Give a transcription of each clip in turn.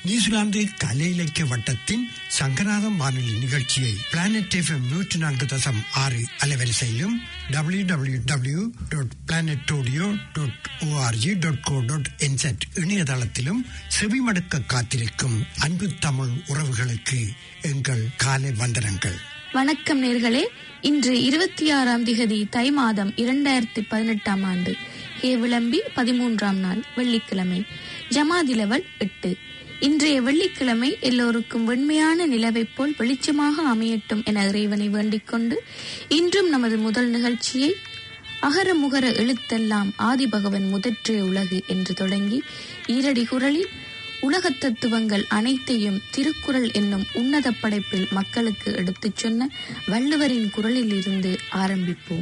New Zealand கலை இலக்கிய வட்டத்தின் சங்கராதம் வானொலி நிகழ்ச்சியை பிளானட் எஃப்எம் நூற்றி நான்கு தசம் ஆறு அலைவரிசையிலும் W W W dot planet audio dot O R G dot go dot என்செட் இணையதளத்திலும் செவிமடுக்க காத்திருக்கும் அன்பு தமிழ் உறவுகளுக்கு எங்கள் காலை வந்தனங்கள் வணக்கம் நேர்களே இன்று இருபத்தி ஆறாம் திகதி தை மாதம் இரண்டாயிரத்தி பதினெட்டாம் ஆண்டு ஹே விளம்பி பதிமூன்றாம் நாள் வெள்ளிக்கிழமை ஜமாதிலவல் எட்டு இன்றைய வெள்ளிக்கிழமை எல்லோருக்கும் வெண்மையான நிலவைப் போல் வெளிச்சமாக அமையட்டும் என இறைவனை வேண்டிக் கொண்டு இன்றும் நமது முதல் நிகழ்ச்சியை அகர முகர எழுத்தெல்லாம் ஆதிபகவன் முதற்றே உலகு என்று தொடங்கி ஈரடி குரலில் உலகத் தத்துவங்கள் அனைத்தையும் திருக்குறள் என்னும் உன்னத படைப்பில் மக்களுக்கு எடுத்துச் சொன்ன வள்ளுவரின் குரலில் இருந்து ஆரம்பிப்போம்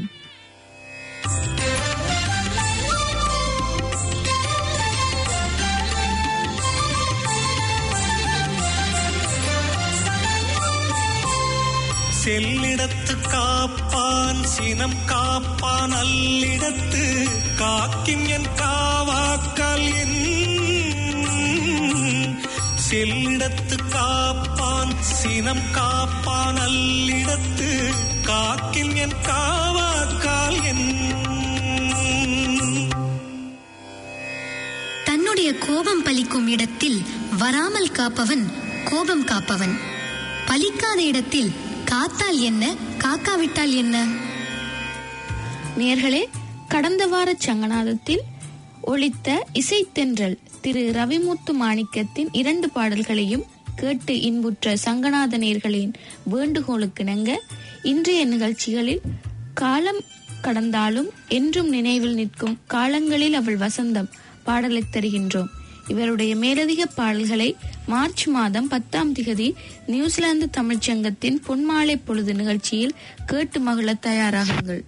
செல்லிடத்து காப்பான் சினம் காப்பான் அல்லிடத்து காக்கின் என் காவாக்கால் என் செல்லிடத்து காப்பான் சினம் காப்பான் அல்லிடத்து காக்கின் என் காவாக்கால் என் தன்னுடைய கோபம் பலிக்கும் இடத்தில் வராமல் காப்பவன் கோபம் காப்பவன் பலிக்காத இடத்தில் காத்தால் என்ன காக்காவிட்டால் என்ன நேர்களே கடந்த வார சங்கநாதத்தில் ஒழித்த இசைத்தென்றல் திரு ரவிமுத்து மாணிக்கத்தின் இரண்டு பாடல்களையும் கேட்டு இன்புற்ற சங்கநாத நேர்களின் வேண்டுகோளுக்கிணங்க இன்றைய நிகழ்ச்சிகளில் காலம் கடந்தாலும் என்றும் நினைவில் நிற்கும் காலங்களில் அவள் வசந்தம் பாடலை தருகின்றோம் இவருடைய மேலதிக பாடல்களை மார்ச் மாதம் பத்தாம் திகதி நியூசிலாந்து தமிழ்ச்சங்கத்தின் பொன்மாலை பொழுது நிகழ்ச்சியில் கேட்டு மகிழ தயாராகுங்கள்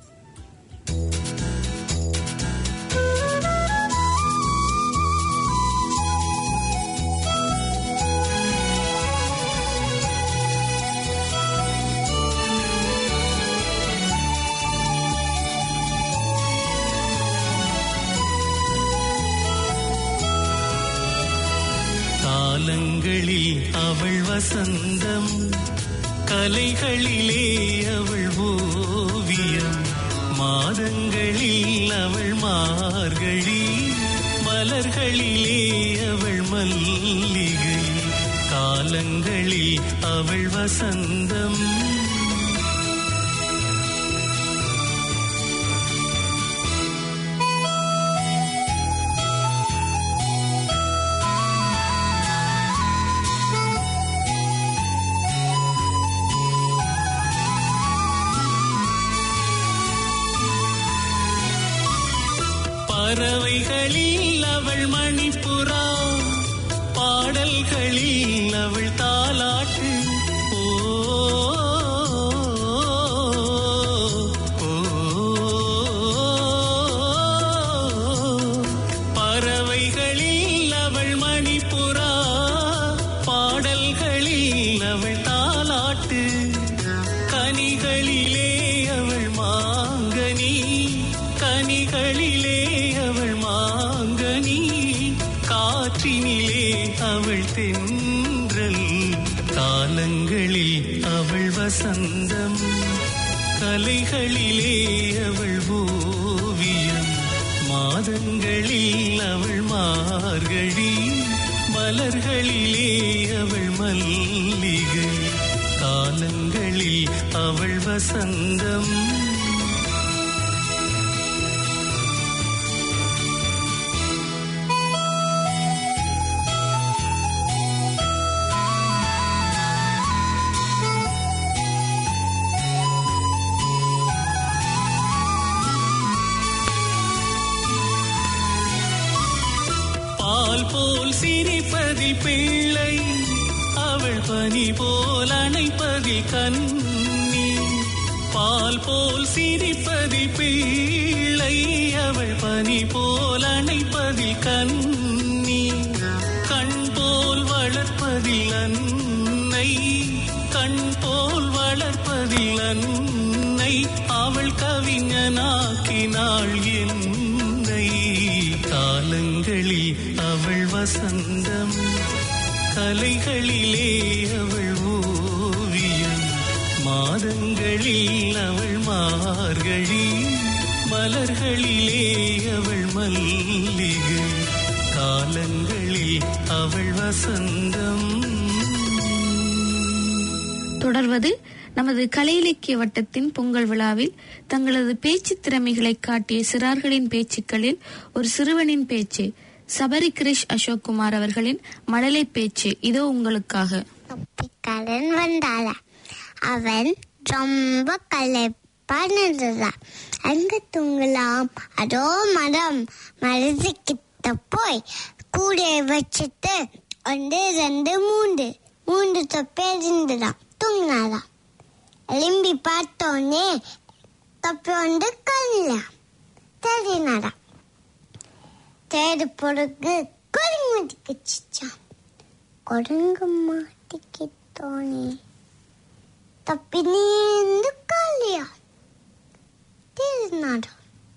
காலங்களில் அவள் வசந்தம் கலைகளிலே அவள் ஓவியம் மாதங்களில் அவள் மார்கழி மலர்களிலே அவள் மல்லிகை காலங்களில் அவள் வசந்தம் பறவைகளில் அவள் மணிப்புறா பாடல்களில் அவள் தாலாட்டு ஓ, ஓ, பறவைகளில் அவள் மணிப்புறா பாடல்களில் அவள் தாலாட்டு கனிகளிலே அவள் மாங்கனி கனிகளிலே அவள் மாங்கனி காற்றினிலே அவள் தென்றல் காலங்களில் அவள் வசந்தம் கலைகளிலே அவள் ஓவியம் மாதங்களில் அவள் மார்கழி மலர்களிலே அவள் மல்லிகை காலங்களில் அவள் வசந்தம் பால் போல் சிரிப்பதில் பிள்ளை அவள் பனி போல் அணைப்பதில் கண்ணி பால் போல் சிரிப்பதில் பிள்ளை அவள் பனி போல் அணைப்பதில் கண்ணி கண் போல் வளர்ப்பதில் அன்னை கண் போல் வளர்ப்பதில் அன்னை அவள் கவிஞனாக்கினாள் என்னை காலங்களில் அவள் வசந்தம் அலைகளிலே அவள் ஓவியம் மாதங்களில் அவள் மார்கழி மலர்களிலே அவள் மல்லிகை காலங்களில் அவள் வசந்தம் தொடர்வது நமது கலை இலக்கிய வட்டத்தின் பொங்கல் விழாவில் தங்களது பேச்சு திறமைகளை காட்டிய சிறார்களின் பேச்சுக்களில் ஒரு சிறுவனின் பேச்சு சபரி கிரிஷ் அசோக் குமார் அவர்களின் மழலை பேச்சு இதோ உங்களுக்காக தொப்பிக்காரன் வந்தாள அவன் ரொம்ப களைப்பானதுதான் அங்க தூங்கலாம் அதோ மரம் மரத்துக்கிட்ட போய் கூடைய வச்சுட்டு ஒன்று ரெண்டு மூன்று மூன்று தொப்பை இருந்துதான் தூங்கினாலாம் எலும்பி பார்த்தோன்னே தொப்பை வந்து கல்ல தெரினாராம் தேடு பொறுக்கு குரங்கு மாட்டிக்கிச்சான் குரங்கு மாட்டிக்கிட்டோனே தப்பி நீந்து காலியா தெரினாரா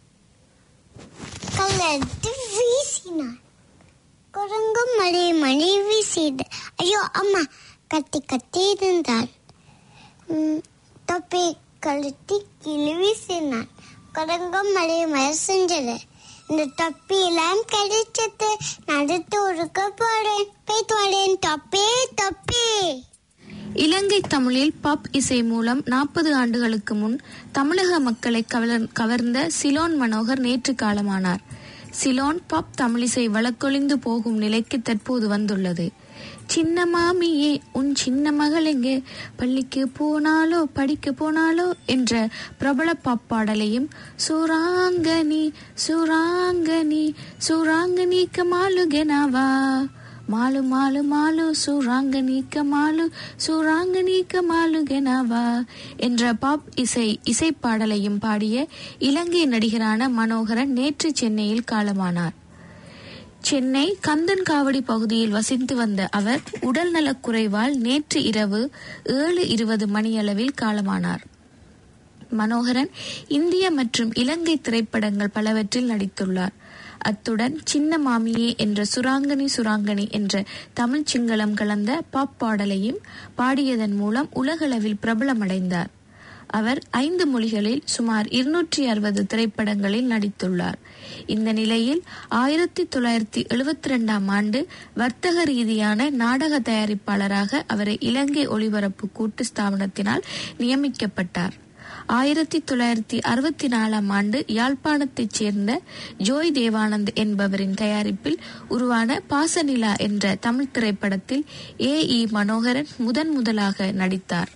கல்லெடுத்து வீசினார் குரங்கு மழை மழை வீசிது ஐயோ அம்மா கத்தி கத்தி இருந்தாள் ம், தொப்பி கழுத்தி கிளி வீசினான் குரங்கு மழை மழை செஞ்சது இந்த தொப்பியெல்லாம் கிடைச்சது நடத்து ஒருக்க போறேன் போய்த்து வரேன் தொப்பி தொப்பி இலங்கை தமிழில் பாப் இசை மூலம் நாற்பது ஆண்டுகளுக்கு முன் தமிழக மக்களை கவலர்- கவர்ந்த சிலோன் மனோகர் நேற்று காலமானார் சிலோன் பாப் தமிழிசை வழக்கொழிந்து போகும் நிலைக்கு தற்போது வந்துள்ளது சின்ன மாமியே உன் சின்ன மகள் எங்கே பள்ளிக்கு போனாலோ படிக்க போனாலோ என்ற பிரபல பாப் பாடலையும் சூராங்கனி சூராங்கனி சூராங்கனிக்க மாலுகெனாவா மாலு மாலு மாலு சூராங்கனிக்க மாலு சூராங்கனிக்க மாலுகெனாவா என்ற பாப் இசை இசைப்பாடலையும் பாடிய இலங்கை நடிகரான மனோகரன் நேற்று சென்னையில் காலமானார் சென்னை கந்தன்காவடி பகுதியில் வசித்து வந்த அவர் உடல் நலக்குறைவால் நேற்று இரவு ஏழு இருபது மணியளவில் காலமானார் மனோகரன் இந்திய மற்றும் இலங்கை திரைப்படங்கள் பலவற்றில் நடித்துள்ளார் அத்துடன் சின்ன மாமியே என்ற சுராங்கனி சுராங்கனி என்ற தமிழ் சிங்களம் கலந்த பாப் பாடலையும் பாடியதன் மூலம் உலகளவில் பிரபலமடைந்தார் அவர் ஐந்து மொழிகளில் சுமார் இருநூற்றி அறுபது திரைப்படங்களில் நடித்துள்ளார் இந்த நிலையில் ஆயிரத்தி தொள்ளாயிரத்தி எழுபத்தி ரெண்டாம் ஆண்டு வர்த்தக ரீதியான நாடக தயாரிப்பாளராக அவரை இலங்கை ஒளிபரப்பு கூட்டு ஸ்தாபனத்தினால் நியமிக்கப்பட்டார் ஆயிரத்தி தொள்ளாயிரத்தி அறுபத்தி நாலாம் ஆண்டு யாழ்ப்பாணத்தைச் சேர்ந்த ஜோய் தேவானந்த் என்பவரின் தயாரிப்பில் உருவான பாசநிலா என்ற தமிழ் திரைப்படத்தில் ஏ இ மனோகரன் முதன் முதலாக நடித்தார்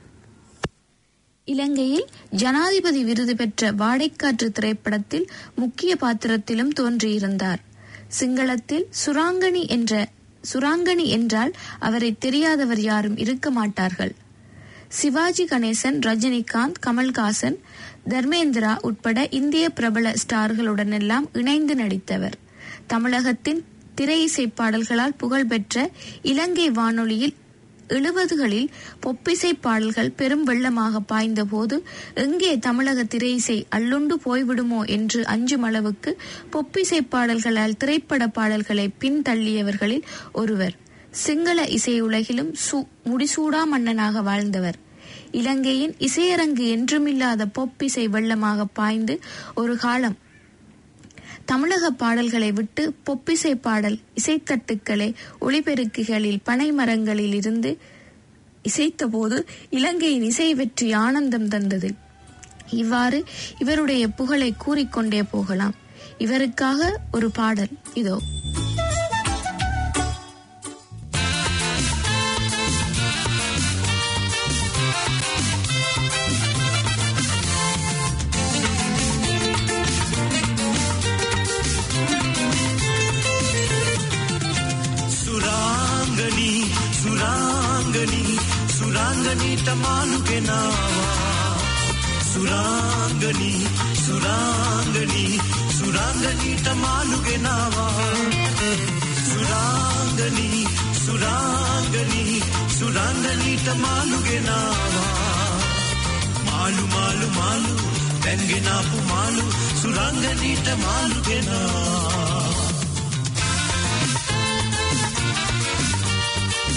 இலங்கையில் ஜனாதிபதி விருது பெற்ற வாடைக்காற்று திரைப்படத்தில் முக்கிய பாத்திரத்திலும் தோன்றியிருந்தார் சிங்களத்தில் சுராங்கனி என்ற சுராங்கனி என்றால் அவரை தெரியாதவர் யாரும் இருக்க மாட்டார்கள் சிவாஜி கணேசன் ரஜினிகாந்த் கமல்ஹாசன் தர்மேந்திரா உட்பட இந்திய பிரபல ஸ்டார்களுடனெல்லாம் இணைந்து நடித்தவர் தமிழகத்தின் திரை இசை பாடல்களால் புகழ்பெற்ற இலங்கை வானொலியில் எழுபதுகளில் பொப்பிசை பாடல்கள் பெரும் வெள்ளமாக பாய்ந்தபோது எங்கே தமிழக திரையிசை அள்ளுண்டு போய்விடுமோ என்று அஞ்சும் அளவுக்கு பொப்பிசை பாடல்களால் திரைப்பட பாடல்களை பின்தள்ளியவர்களில் ஒருவர் சிங்கள இசையுலகிலும் சு- முடிசூடா மன்னனாக வாழ்ந்தவர் இலங்கையின் இசையரங்கு என்றுமில்லாத பொப்பிசை வெள்ளமாக பாய்ந்து ஒரு காலம் தமிழக பாடல்களை விட்டு பொப்பிசை பாடல் இசைத்தட்டுக்களை ஒளிபெருக்கிகளில் பனை மரங்களில் இருந்து இசைத்தபோது இலங்கையின் இசை வெற்றி ஆனந்தம் தந்தது இவ்வாறு இவருடைய புகழை கூறிக்கொண்டே போகலாம் இவருக்காக ஒரு பாடல் இதோ ಸುರಾಂಗನಿ ಸುರಾಂಗನಿ ಸುರಾಂಗನಿ ತಮಾಲುಗೆ ನಾವ ಸುರಾಂಗನಿ ಸುರಾಂಗನಿ ಸುರಾಂಗನಿ ತಮಾಲುಗೆ ನಾವ ಸುರಾಂಗನಿ ಸುರಾಂಗನಿ ಸುರಾಂಗನಿ ತಮಾಲುಗೆ ನಾವ ಮಾಲು ಮಾಲು ಮಾಲು ತೆಂಗೆ ನಾಪು ಮಾಲು ಸುರಾಂಗನಿ ತಮಾಲುಗೆ ನಾವ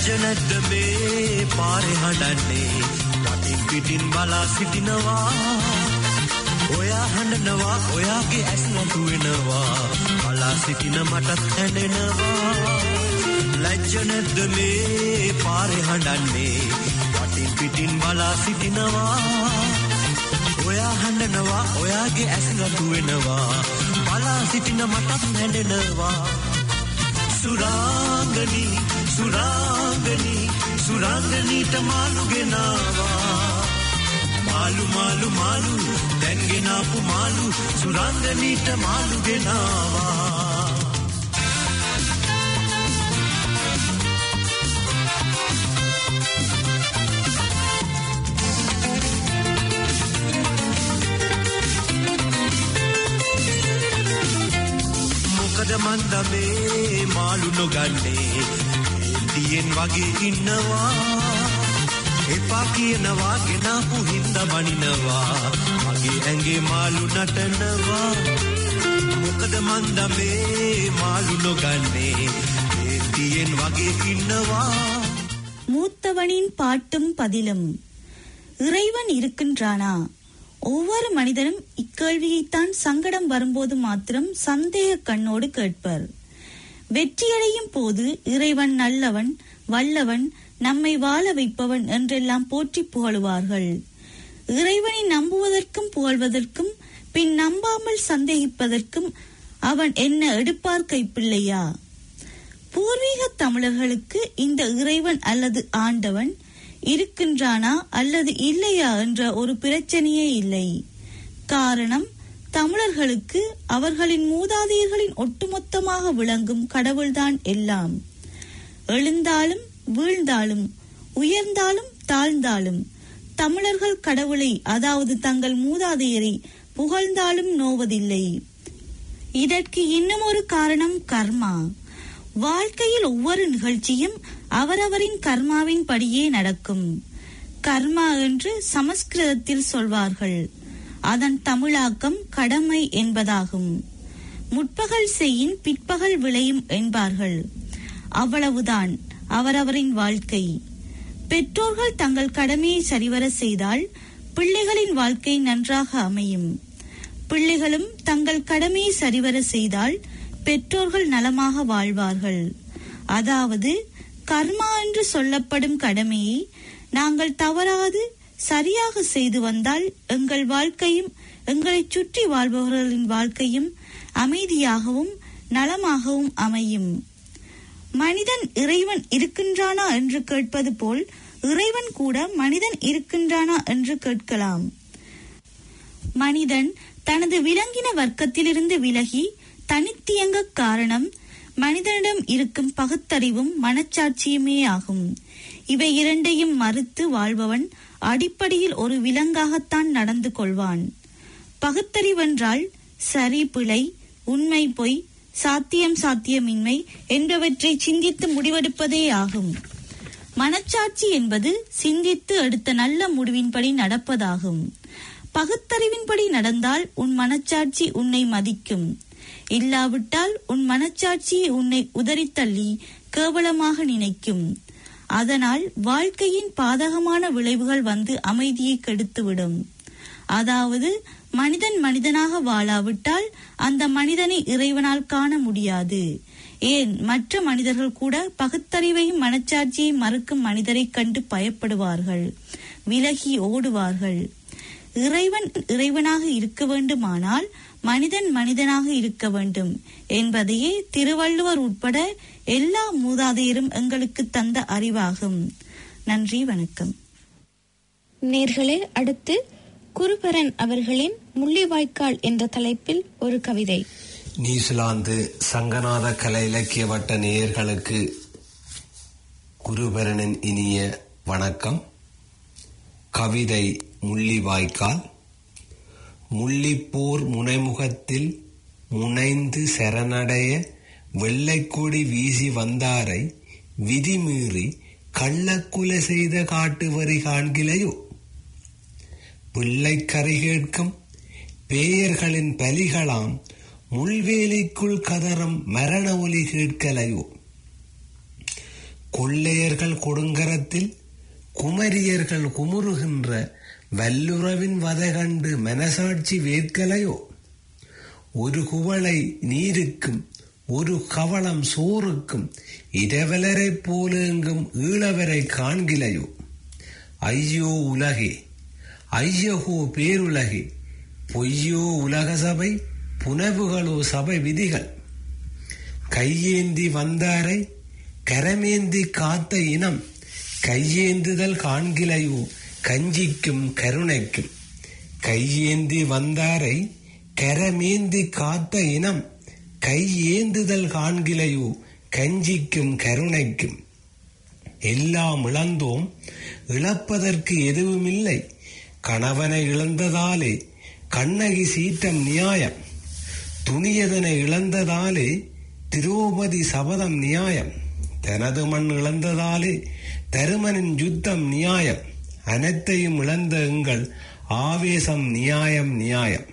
ලැජ්ජ නැද්ද මේ පාරේ හඬන්නේ වටින් පිටින් බලා සිටිනවා ඔයා හඬනවා ඔයාගේ ඇස් නතු වෙනවා බලා සිටින මටත් හැඬෙනවා ලැජ්ජ නැද්ද මේ පාරේ හඬන්නේ වටින් පිටින් බලා සිටිනවා ඔයා හඬනවා ඔයාගේ ඇස් නතු වෙනවා බලා සිටින මටත් හැඬෙනවා සුරාංගනී සුරාංගනී සුරාංගනීට මාළු ගෙනාවා මාළු මාළු මාළු දැන් ගෙනාපු මාළු සුරාංගනීට මාළු ගෙනාවා මොකද මන්ද මේ මාළු නොගන්නේ ඒන්දියෙන් වගේ ඉන්නවා එපා කියනවා ගෙනාපු හින්ද බනිනවා මගේ ඇඟේ මාළු නටනවා මොකද මන්ද මේ මාළු නොගන්නේ ඒන්දියෙන් වගේ ඉන්නවා மூத்தவனின் பாட்டும் பதிலும் இறைவன் இருக்கின்றானா ஒவ்வொரு மனிதனும் இக்கேள்வியைத்தான் சங்கடம் வரும்போது மாத்திரம் சந்தேக கண்ணோடு கேட்பர் வெற்றியடையும் போது இறைவன் நல்லவன் வல்லவன் நம்மை வாழ வைப்பவன் என்றெல்லாம் போற்றி புகழுவார்கள் இறைவனை நம்புவதற்கும் புகழ்வதற்கும் பின் நம்பாமல் சந்தேகிப்பதற்கும் அவன் என்ன எடுப்பார் கைப்பிள்ளையா பூர்வீக தமிழர்களுக்கு இந்த இறைவன் அல்லது ஆண்டவன் இருக்கின்றானா அல்லது இல்லையா என்ற ஒரு பிரச்சனையே இல்லை காரணம் தமிழர்களுக்கு அவர்களின் மூதாதையர்களின் ஒட்டுமொத்தமாக விளங்கும் கடவுள்தான் எல்லாம் எழுந்தாலும் வீழ்ந்தாலும் உயர்ந்தாலும் தாழ்ந்தாலும் தமிழர்கள் கடவுளை அதாவது தங்கள் மூதாதையரை புகழ்ந்தாலும் நோவதில்லை இதற்கு இன்னும் ஒரு காரணம் கர்மா வாழ்க்கையில் ஒவ்வொரு நிகழ்ச்சியும் அவரவரின் கர்மாவின் படியே நடக்கும் கர்மா என்று சமஸ்கிருதத்தில் சொல்வார்கள் அதன் தமிழாக்கம் கடமை என்பதாகும் முற்பகல் செய்யின் பிற்பகல் விளையும் என்பார்கள் அவ்வளவுதான் அவரவரின் வாழ்க்கை பெற்றோர்கள் தங்கள் கடமையை சரிவர செய்தால் பிள்ளைகளின் வாழ்க்கை நன்றாக அமையும் பிள்ளைகளும் தங்கள் கடமையை சரிவர செய்தால் பெற்றோர்கள் நலமாக வாழ்வார்கள் அதாவது கர்மா என்று சொல்லப்படும் கடமையை நாங்கள் தவறாது சரியாக செய்து வந்தால் எங்கள் வாழ்க்கையும் எங்களை சுற்றி வாழ்பவர்களின் வாழ்க்கையும் அமைதியாகவும் நலமாகவும் அமையும் மனிதன் இறைவன் இருக்கின்றானா என்று கேட்பது போல் இறைவன் கூட மனிதன் இருக்கின்றானா என்று கேட்கலாம் மனிதன் தனது விலங்கின வர்க்கத்திலிருந்து விலகி தனித்தியங்க காரணம் மனிதனிடம் இருக்கும் பகுத்தறிவும் மனச்சாட்சியுமே ஆகும் இவை இரண்டையும் மறுத்து வாழ்பவன் அடிப்படையில் ஒரு விலங்காகத்தான் நடந்து கொள்வான் பகுத்தறிவென்றால் சரி பிழை உண்மை பொய் சாத்தியம் சாத்தியமின்மை என்பவற்றை சிந்தித்து முடிவெடுப்பதே ஆகும் மனச்சாட்சி என்பது சிந்தித்து எடுத்த நல்ல முடிவின்படி நடப்பதாகும் பகுத்தறிவின்படி நடந்தால் உன் மனச்சாட்சி உன்னை மதிக்கும் இல்லாவிட்டால் உன் மனச்சாட்சி உன்னை உதறித்தள்ளி கேவலமாக நினைக்கும் அதனால் வாழ்க்கையின் பாதகமான விளைவுகள் வந்து அமைதியை கெடுத்துவிடும் அதாவது மனிதன் மனிதனாக வாழாவிட்டால் அந்த மனிதனை இறைவனால் காண முடியாது ஏன் மற்ற மனிதர்கள் கூட பகுத்தறிவையும் மனச்சாட்சியை மறுக்கும் மனிதரைக் கண்டு பயப்படுவார்கள் விலகி ஓடுவார்கள் இறைவன் இறைவனாக இருக்க வேண்டுமானால் மனிதன் மனிதனாக இருக்க வேண்டும் என்பதையே திருவள்ளுவர் உட்பட எல்லா மூதாதையரும் எங்களுக்கு தந்த அறிவாகும் நன்றி வணக்கம் நேர்களே அடுத்து குருபரன் அவர்களின் முள்ளிவாய்க்கால் என்ற தலைப்பில் ஒரு கவிதை நியூசிலாந்து சங்கநாத கலை இலக்கிய வட்ட நேயர்களுக்கு குருபரனின் இனிய வணக்கம் கவிதை முள்ளிவாய்க்கால் முள்ளிப்போர் முனைமுகத்தில் முனைந்து சரணடைய வெள்ளைக்கொடி வீசி வந்தாரை விதிமீறி கள்ளக்குலை செய்த காட்டு வரி காண்கிலையோ பிள்ளை கரை கேட்கும் பேயர்களின் பலிகளாம் முள்வேலிக்குள் கதறும் மரண ஒலி கேட்கலையோ கொள்ளையர்கள் கொடுங்கரத்தில் குமரியர்கள் குமுறுகின்ற வல்லுறவின் வதை கண்டு மனசாட்சி வேர்க்கலையோ ஒரு குவளை நீருக்கும் ஒரு கவளம் சோறுக்கும் இரவலரைப் போலெங்கும் ஈழவரை காண்கிலையோ ஐயோ உலகே ஐயகோ பேருலகே பொய்யோ உலக சபை புனவுகளோ சபை விதிகள் கையேந்தி வந்தாரை கரமேந்தி காத்த இனம் கையேந்துதல் காண்கிலையோ கஞ்சிக்கும் கருணைக்கும் கையேந்தி வந்தாரை கரமேந்தி காத்த இனம் கையேந்துதல் காண்கிலையோ கஞ்சிக்கும் கருணைக்கும் எல்லாம் இழந்தோம் இழப்பதற்கு எதுவுமில்லை கணவனை இழந்ததாலே கண்ணகி சீற்றம் நியாயம் துணியதனை இழந்ததாலே திரௌபதி சபதம் நியாயம் தனது மண் இழந்ததாலே தருமனின் யுத்தம் நியாயம் அனைத்தையும் இழந்த எங்கள் ஆவேசம் நியாயம் நியாயம்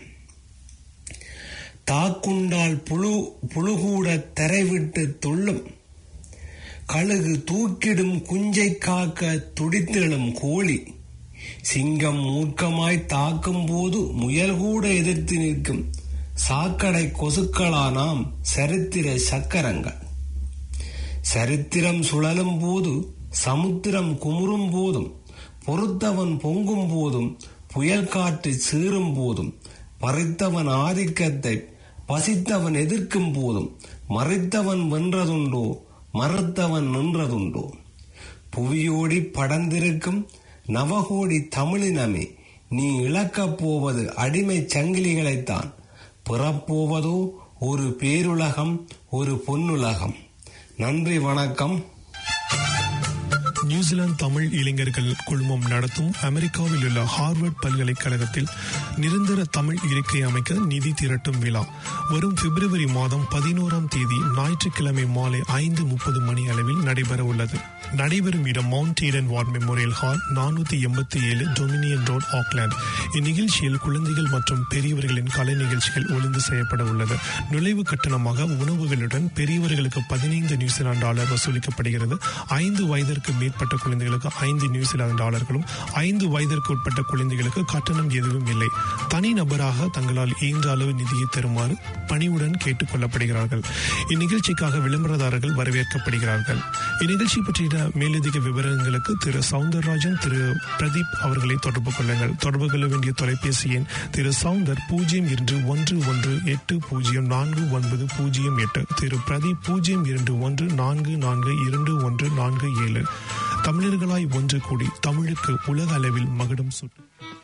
தாக்குண்டால் புழு புழுகூட தரைவிட்டு துள்ளும் கழுகு தூக்கிடும் குஞ்சை காக்க துடித்தெழும் கோழி சிங்கம் மூர்க்கமாய் தாக்கும் போது முயல் கூட எதிர்த்து நிற்கும் சாக்கடை கொசுக்களானாம் சரித்திர சக்கரங்கள் சரித்திரம் சுழலும் போது சமுத்திரம் குமுறும் போதும் பொறுத்தவன் பொங்கும் போதும் புயல் காற்று சீறும் போதும் பறித்தவன் ஆதிக்கத்தை பசித்தவன் எதிர்க்கும் போதும் மறைத்தவன் வென்றதுண்டோ மறுத்தவன் நின்றதுண்டோ புவியோடி படர்ந்திருக்கும் நவகோடி தமிழினமே நீ இழக்கப் போவது அடிமை சங்கிலிகளைத்தான் பிறப்போவதோ ஒரு பேருலகம் ஒரு பொன்னுலகம் நன்றி வணக்கம் நியூசிலாந்து தமிழ் இளைஞர்கள் குழுமம் நடத்தும் அமெரிக்காவில் உள்ள ஹார்வர்ட் பல்கலைக்கழகத்தில் நிரந்தர தமிழ் இருக்கை அமைக்க நிதி திரட்டும் விழா வரும் பிப்ரவரி மாதம் பதினோராம் தேதி ஞாயிற்றுக்கிழமை மாலை ஐந்து முப்பது மணி அளவில் நடைபெற உள்ளது நடைபெறும் இடம் Mount Eden ward memorial hall நானூத்தி எண்பத்தி ஏழு டொமினியன் ரோட் ஆக்லாந்து இந்நிகழ்ச்சியில் குழந்தைகள் மற்றும் பெரியவர்களின் கலை நிகழ்ச்சிகள் ஒழுங்கு செய்யப்பட உள்ளது நுழைவு கட்டணமாக உணவுகளுடன் பெரியவர்களுக்கு பதினைந்து நியூசிலாந்து டாலர் வசூலிக்கப்படுகிறது ஐந்து வயதிற்கு மேற்பட்ட குழந்தைகளுக்கு ஐந்து நியூசிலாந்து டாலர்களும் ஐந்து வயதிற்கு உட்பட்ட குழந்தைகளுக்கு கட்டணம் எதுவும் இல்லை தனி நபராக தங்களால் இயன்ற அளவு நிதியை தருமாறு பணிவுடன் கேட்டுக் கொள்ளப்படுகிறார்கள் இந்நிகழ்ச்சிக்காக விளம்பரதாரர்கள் வரவேற்கப்படுகிறார்கள் இந்நிகழ்ச்சி பற்றிய மேலதிக விவரங்களுக்கு திரு சவுந்தரராஜன் திரு பிரதீப் அவர்களை தொடர்பு கொள்ளுங்கள் தொடர்பு கொள்ள வேண்டிய தொலைபேசி எண் திரு சவுந்தர் பூஜ்ஜியம் இரண்டு ஒன்று ஒன்று எட்டு பூஜ்ஜியம் நான்கு ஒன்பது பூஜ்ஜியம் எட்டு திரு பிரதீப் பூஜ்ஜியம் இரண்டு ஒன்று நான்கு நான்கு இரண்டு ஒன்று நான்கு ஏழு தமிழர்களாய் ஒன்று கூடி தமிழுக்கு உலக அளவில் மகுடம் சுட்டு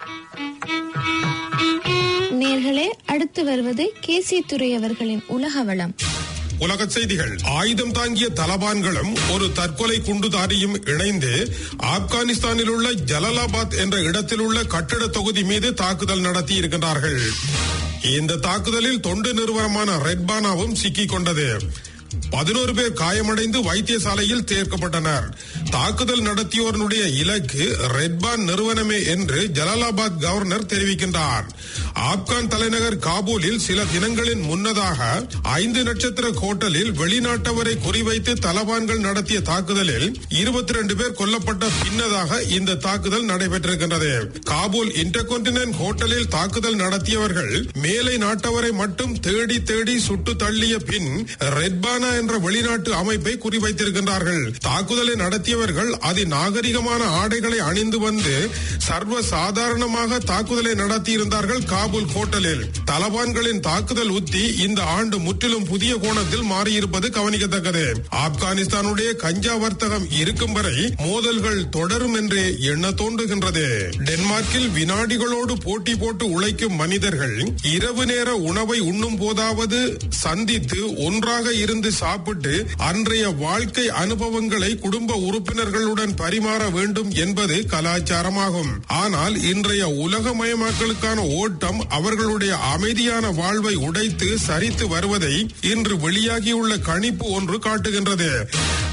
நேர்களே அடுத்து வருவது கேசி துரை அவர்களின் உலக வளம் உலக செய்திகள் ஆயுதம் தாங்கிய தலபான்களும் ஒரு தற்கொலை குண்டுதாரியும் இணைந்து ஆப்கானிஸ்தானில் உள்ள ஜலலாபாத் என்ற இடத்தில் உள்ள கட்டிட தொகுதி மீது தாக்குதல் நடத்தி இருக்கின்றார்கள் இந்த தாக்குதலில் தொண்டு நிறுவனமான ரெட்பானாவும் சிக்கிக் கொண்டது பதினோரு பேர் காயமடைந்து வைத்தியசாலையில் சேர்க்கப்பட்டனர் தாக்குதல் நடத்தியோருடைய இலக்கு ரெட்பான் நிறுவனமே என்று ஜலாலாபாத் கவர்னர் தெரிவிக்கின்றார் ஆப்கான் தலைநகர் காபூலில் சில தினங்களின் முன்னதாக ஐந்து நட்சத்திர ஹோட்டலில் வெளிநாட்டவரை குறிவைத்து தலபான்கள் நடத்திய தாக்குதலில் இருபத்தி ரெண்டு பேர் கொல்லப்பட்ட பின்னதாக இந்த தாக்குதல் நடைபெற்றிருக்கின்றது காபூல் இன்டர்கான்டினென்ட் ஹோட்டலில் தாக்குதல் நடத்தியவர்கள் மேலை நாட்டவரை மட்டும் தேடி தேடி சுட்டு தள்ளிய பின் ரெட்பானா என்ற வெளிநாட்டு அமைப்பை குறிவைத்திருக்கின்றார்கள் தாக்குதலை நடத்தியவர்கள் அதி நாகரிகமான ஆடைகளை அணிந்து வந்து சர்வ சாதாரணமாக தாக்குதலை நடத்தியிருந்தார்கள் காபூல் ஹோட்டலில் தலபான்களின் தாக்குதல் உத்தி இந்த ஆண்டு முற்றிலும் புதிய கோணத்தில் மாறியிருப்பது கவனிக்கத்தக்கது ஆப்கானிஸ்தானுடைய கஞ்சா வர்த்தகம் இருக்கும் வரை மோதல்கள் தொடரும் என்றே எண்ண தோன்றுகின்றது டென்மார்க்கில் வினாடிகளோடு போட்டி போட்டு உழைக்கும் மனிதர்கள் இரவு நேர உணவை உண்ணும் போதாவது சந்தித்து ஒன்றாக இருந்து சாப்பிட்டு அன்றைய வாழ்க்கை அனுபவங்களை குடும்ப உறுப்பினர்களுடன் பரிமாற வேண்டும் என்பது கலாச்சாரமாகும் ஆனால் இன்றைய உலகமயமாக்கலுக்கான ஓட்டம் அவர்களுடைய அமைதியான வாழ்வை உடைத்து சரித்து வருவதை இன்று வெளியாகியுள்ள கணிப்பு ஒன்று காட்டுகின்றது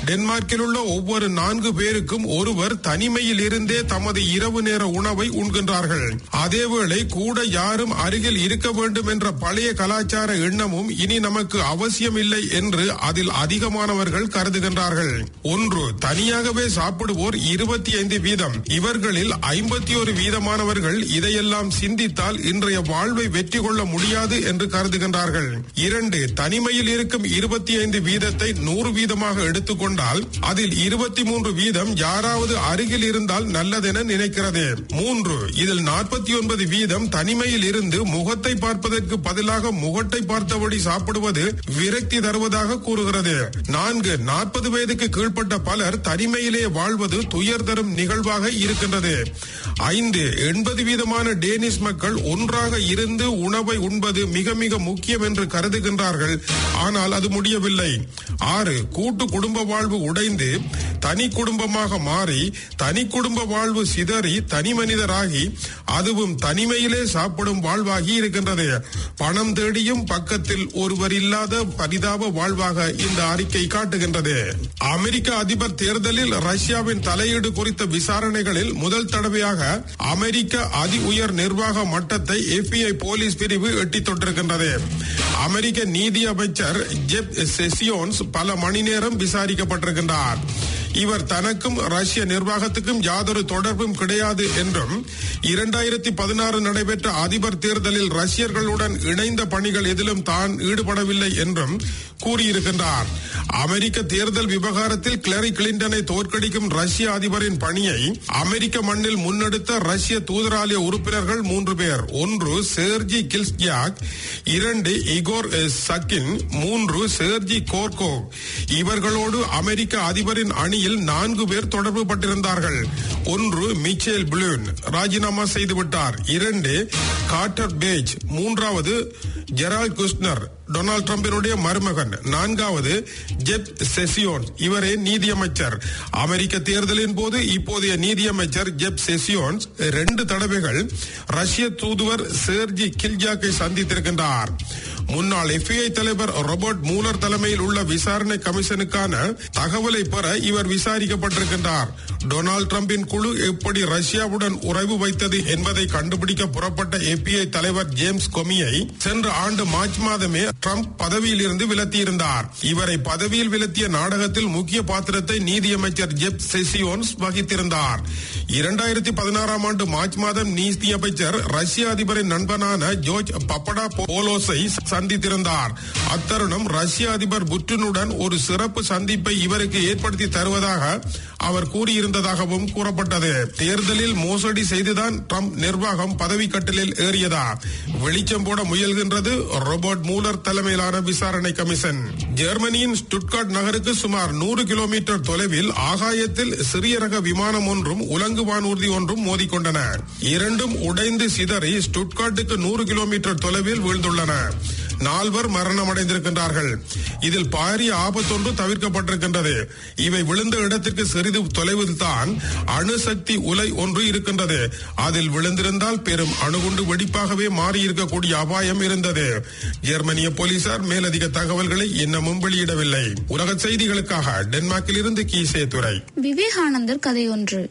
டென்மார்க்கில் உள்ள ஒவ்வொரு நான்கு பேருக்கும் ஒருவர் தனிமையில் இருந்தே தமது இரவு நேர உணவை உண்கின்றார்கள் அதேவேளை கூட யாரும் அருகில் இருக்க வேண்டும் என்ற பழைய கலாச்சார எண்ணமும் இனி நமக்கு அவசியமில்லை என்று அதில் அதிகமானவர்கள் கருதுகின்றார்கள் ஒன்று தனியாகவே சாப்பிடுவோர் இருபத்தி ஐந்து வீதம் இவர்களில் ஐம்பத்தி ஒரு வீதமானவர்கள் இதையெல்லாம் சிந்தித்தால் இன்றைய வாழ்வை வெற்றி கொள்ள முடியாது என்று கருதுகின்றார்கள் இரண்டு தனிமையில் இருக்கும் இருபத்தி ஐந்து வீதத்தை நூறு வீதமாக எடுத்துக்கொண்டால் அதில் இருபத்தி மூன்று வீதம் யாராவது அருகில் இருந்தால் நல்லதென நினைக்கிறது மூன்று இதில் நாற்பத்தி ஒன்பது வீதம் தனிமையில் இருந்து முகத்தை பார்ப்பதற்கு பதிலாக முகத்தை பார்த்தபடி சாப்பிடுவது விரக்தி தருவதாக கூறுகிறது நான்கு நாற்பது வயதுக்கு கீழ்ப்பட்ட பலர் தனிமையிலே வாழ்வது துயர் தரும் நிகழ்வாக இருக்கின்றது ஐந்து எண்பது வீதமான டேனிஷ் மக்கள் ஒன்றாக இருந்து உணவை உண்பது மிக மிக முக்கியம் என்று கருதுகின்றார்கள் ஆனால் அது முடியவில்லை ஆறு கூட்டு குடும்ப வாழ்வு உடைந்து தனி குடும்பமாக மாறி தனி குடும்ப வாழ்வு சிதறி தனி மனிதராகி அதுவும் தனிமையிலே சாப்பிடும் வாழ்வாகி இருக்கின்றது பணம் தேடியும் பக்கத்தில் ஒருவர் இல்லாத பரிதாப வாழ்வாக இந்த அறிக்கை காட்டுகின்றது அமெரிக்க அதிபர் தேர்தலில் ரஷ்யாவின் தலையீடு குறித்த விசாரணைகளில் முதல் தடவையாக அமெரிக்க அதி உயர் நிர்வாக மட்டத்தை எஃபிஐ போலீஸ் பிரிவு எட்டி தொட்டிருக்கின்றது அமெரிக்க நீதி அமைச்சர் ஜெப் செசியோன்ஸ் பல மணி நேரம் விசாரிக்கப்பட்டிருக்கின்றார் இவர் தனக்கும் ரஷ்ய நிர்வாகத்துக்கும் யாதொரு தொடர்பும் கிடையாது என்றும் இரண்டாயிரத்தி பதினாறு நடைபெற்ற அதிபர் தேர்தலில் ரஷ்யர்களுடன் இணைந்த பணிகள் எதிலும் தான் ஈடுபடவில்லை என்றும் கூறியிருக்கின்றார் அமெரிக்க தேர்தல் விவகாரத்தில் கிளரி கிளின்டனை தோற்கடிக்கும் ரஷ்ய அதிபரின் பணியை அமெரிக்க மண்ணில் முன்னெடுத்த ரஷ்ய தூதராலய உறுப்பினர்கள் மூன்று பேர் ஒன்று சேர்ஜி கில்ஸ்கியாக் இரண்டு இகோர் சக்கின் மூன்று சேர்ஜி கோர்கோ இவர்களோடு அமெரிக்க அதிபரின் அணியில் நான்கு பேர் தொடர்பு பட்டிருந்தார்கள் ஒன்று மிச்சேல் புளூன் ராஜினாமா செய்துவிட்டார் இரண்டு கார்டர் பேஜ் மூன்றாவது ஜெரால் குஸ்னர் டொனால்ட் டிரம்பினுடைய மருமகன் நான்காவது ஜெப் செசியோன் இவரே நீதியமைச்சர் அமெரிக்க தேர்தலின் போது இப்போதைய நீதியமைச்சர் ஜெப் செசியோன்ஸ் ரெண்டு தடவைகள் ரஷ்ய தூதுவர் சேர்ஜி கில்ஜாக்கை சந்தித்திருக்கின்றார் முன்னாள் எஃபிஐ தலைவர் ரோபர்ட் மூலர் தலைமையில் உள்ள விசாரணை கமிஷனுக்கான தகவலை பெற இவர் விசாரிக்கப்பட்டிருக்கின்றார் டொனால்ட் டிரம்பின் குழு எப்படி ரஷ்யாவுடன் உறவு வைத்தது என்பதை கண்டுபிடிக்க புறப்பட்ட எபிஐ தலைவர் ஜேம்ஸ் கொமியை சென்ற ஆண்டு மார்ச் மாதமே ட்ரம்ப் பதவியில் இருந்து விலத்தியிருந்தார் இவரை பதவியில் விலத்திய நாடகத்தில் முக்கிய பாத்திரத்தை நீதியமைச்சர் ஜெப் செசியோன்ஸ் வகித்திருந்தார் இரண்டாயிரத்தி பதினாறாம் ஆண்டு மார்ச் மாதம் நீதியமைச்சர் ரஷ்ய அதிபரின் நண்பனான ஜோர்ஜ் பப்படா போலோஸை சந்தித்திருந்தார் அத்தருணம் ரஷ்ய அதிபர் புட்டினுடன் ஒரு சிறப்பு சந்திப்பை இவருக்கு ஏற்படுத்தி தருவதாக அவர் கூறியிருந்ததாகவும் கூறப்பட்டது தேர்தலில் மோசடி செய்துதான் ட்ரம்ப் நிர்வாகம் பதவி கட்டிலில் ஏறியதா வெளிச்சம் போட முயல்கின்றது ரோபர்ட் மூலர் தலைமையிலான விசாரணை கமிஷன் ஜெர்மனியின் ஸ்டுட்கார்ட் நகருக்கு சுமார் நூறு கிலோமீட்டர் தொலைவில் ஆகாயத்தில் சிறிய ரக விமானம் ஒன்றும் உலங்கு வானூர்தி ஒன்றும் மோதிக்கொண்டன இரண்டும் உடைந்து சிதறி ஸ்டுட்கார்ட்டுக்கு நூறு கிலோமீட்டர் தொலைவில் வீழ்ந்துள்ளன நால்வர் மரணமடைந்திருக்கின்றார்கள் இதில் பாரிய ஆபத்தொன்று தவிர்க்கப்பட்டிருக்கின்றது இவை விழுந்த இடத்திற்கு சிறிது தொலைவில் தான் அணுசக்தி உலை ஒன்று இருக்கின்றது அதில் விழுந்திருந்தால் பெரும் அணுகுண்டு வெடிப்பாகவே மாறியிருக்கக்கூடிய அபாயம் இருந்தது ஜெர்மனிய போலீசார் மேலதிக தகவல்களை இன்னமும் வெளியிடவில்லை உலக செய்திகளுக்காக டென்மார்க்கில் இருந்து கீசே துறை விவேகானந்தர் கதை ஒன்று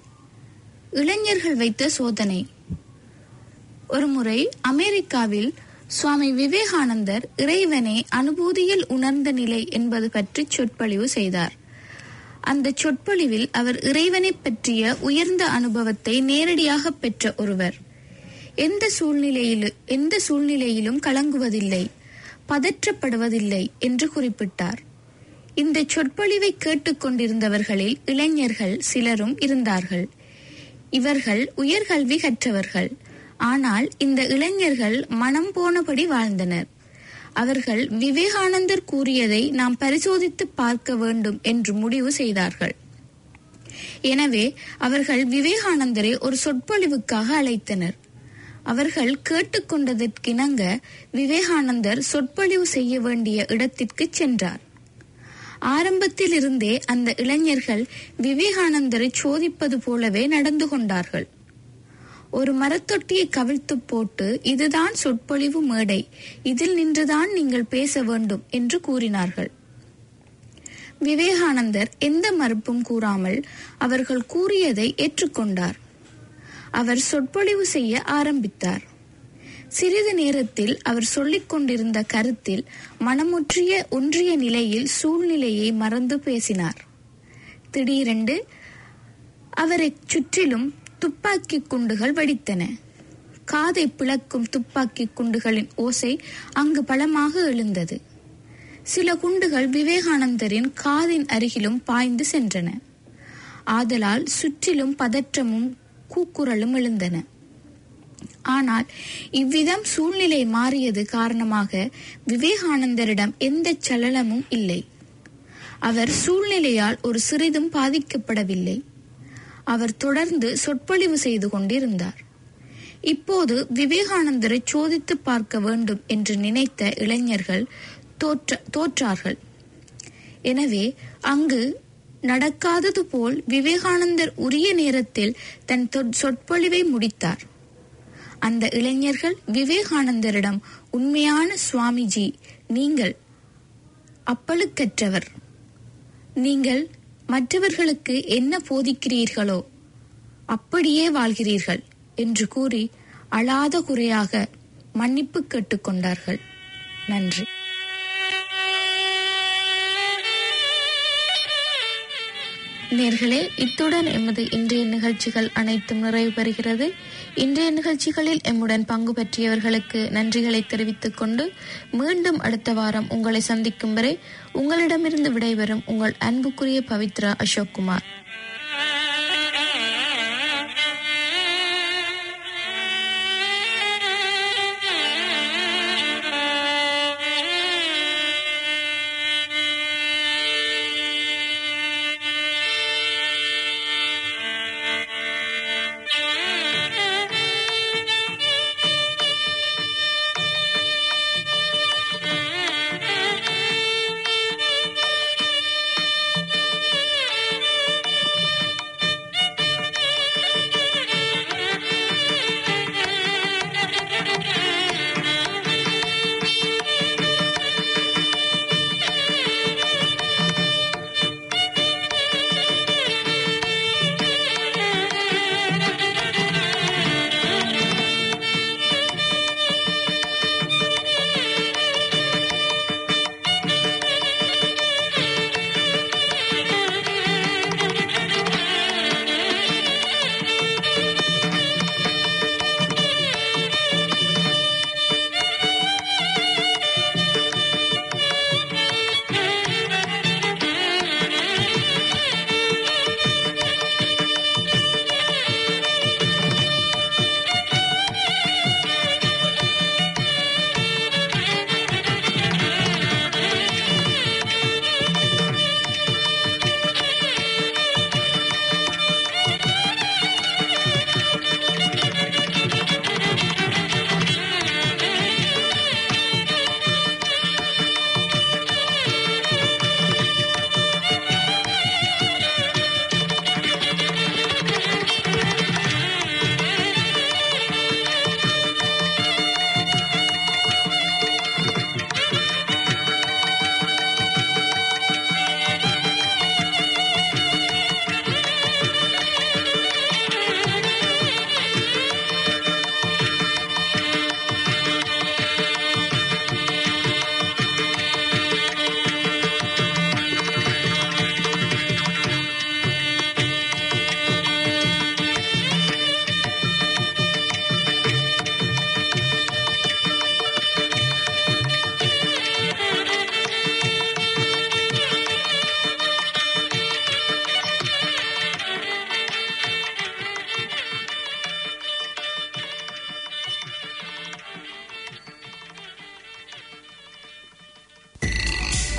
இளைஞர்கள் வைத்த சோதனை ஒருமுறை அமெரிக்காவில் சுவாமி விவேகானந்தர் இறைவனை அனுபூதியில் உணர்ந்த நிலை என்பது பற்றி சொற்பொழிவு செய்தார் அந்த சொற்பொழிவில் அவர் இறைவனை பற்றிய உயர்ந்த அனுபவத்தை நேரடியாக பெற்ற ஒருவர் எந்த சூழ்நிலையிலும் எந்த சூழ்நிலையிலும் கலங்குவதில்லை பதற்றப்படுவதில்லை என்று குறிப்பிட்டார் இந்த சொற்பொழிவை கேட்டுக்கொண்டிருந்தவர்களில் இளைஞர்கள் சிலரும் இருந்தார்கள் இவர்கள் உயர்கல்வி கற்றவர்கள் ஆனால் இந்த இளைஞர்கள் மனம் போனபடி வாழ்ந்தனர் அவர்கள் விவேகானந்தர் கூறியதை நாம் பரிசோதித்து பார்க்க வேண்டும் என்று முடிவு செய்தார்கள் எனவே அவர்கள் விவேகானந்தரை ஒரு சொற்பொழிவுக்காக அழைத்தனர் அவர்கள் கேட்டுக்கொண்டதற்கிணங்க விவேகானந்தர் சொற்பொழிவு செய்ய வேண்டிய இடத்திற்கு சென்றார் ஆரம்பத்தில் இருந்தே அந்த இளைஞர்கள் விவேகானந்தரை சோதிப்பது போலவே நடந்து கொண்டார்கள் ஒரு மரத்தொட்டியை கவிழ்த்து போட்டு இதுதான் சொற்பொழிவு மேடை இதில் நின்றுதான் நீங்கள் பேச வேண்டும் என்று கூறினார்கள் விவேகானந்தர் எந்த மறுப்பும் கூறாமல் அவர்கள் கூறியதை ஏற்றுக்கொண்டார் அவர் சொற்பொழிவு செய்ய ஆரம்பித்தார் சிறிது நேரத்தில் அவர் சொல்லிக் கொண்டிருந்த கருத்தில் மனமுற்றிய ஒன்றிய நிலையில் சூழ்நிலையை மறந்து பேசினார் திடீரென்று அவரைச் சுற்றிலும் துப்பாக்கி குண்டுகள் வெடித்தன காதை பிளக்கும் துப்பாக்கி குண்டுகளின் ஓசை அங்கு பலமாக எழுந்தது சில குண்டுகள் விவேகானந்தரின் காதின் அருகிலும் பாய்ந்து சென்றன ஆதலால் சுற்றிலும் பதற்றமும் கூக்குரலும் எழுந்தன ஆனால் இவ்விதம் சூழ்நிலை மாறியது காரணமாக விவேகானந்தரிடம் எந்த சலனமும் இல்லை அவர் சூழ்நிலையால் ஒரு சிறிதும் பாதிக்கப்படவில்லை அவர் தொடர்ந்து சொற்பொழிவு செய்து கொண்டிருந்தார் இப்போது விவேகானந்தரை சோதித்து பார்க்க வேண்டும் என்று நினைத்த இளைஞர்கள் தோற்ற தோற்றார்கள் எனவே அங்கு நடக்காதது போல் விவேகானந்தர் உரிய நேரத்தில் தன் தொ- சொற்பொழிவை முடித்தார் அந்த இளைஞர்கள் விவேகானந்தரிடம் உண்மையான சுவாமிஜி நீங்கள் அப்பழுக்கற்றவர் நீங்கள் மற்றவர்களுக்கு என்ன போதிக்கிறீர்களோ அப்படியே வாழ்கிறீர்கள் என்று கூறி அழாத குறையாக மன்னிப்பு கேட்டுக்கொண்டார்கள் நன்றி நேர்களே இத்துடன் எமது இன்றைய நிகழ்ச்சிகள் அனைத்தும் நிறைவு பெறுகிறது இன்றைய நிகழ்ச்சிகளில் எம்முடன் பங்கு பற்றியவர்களுக்கு நன்றிகளை தெரிவித்துக் கொண்டு மீண்டும் அடுத்த வாரம் உங்களை சந்திக்கும் வரை உங்களிடமிருந்து விடைபெறும் உங்கள் அன்புக்குரிய பவித்ரா அசோக் குமார்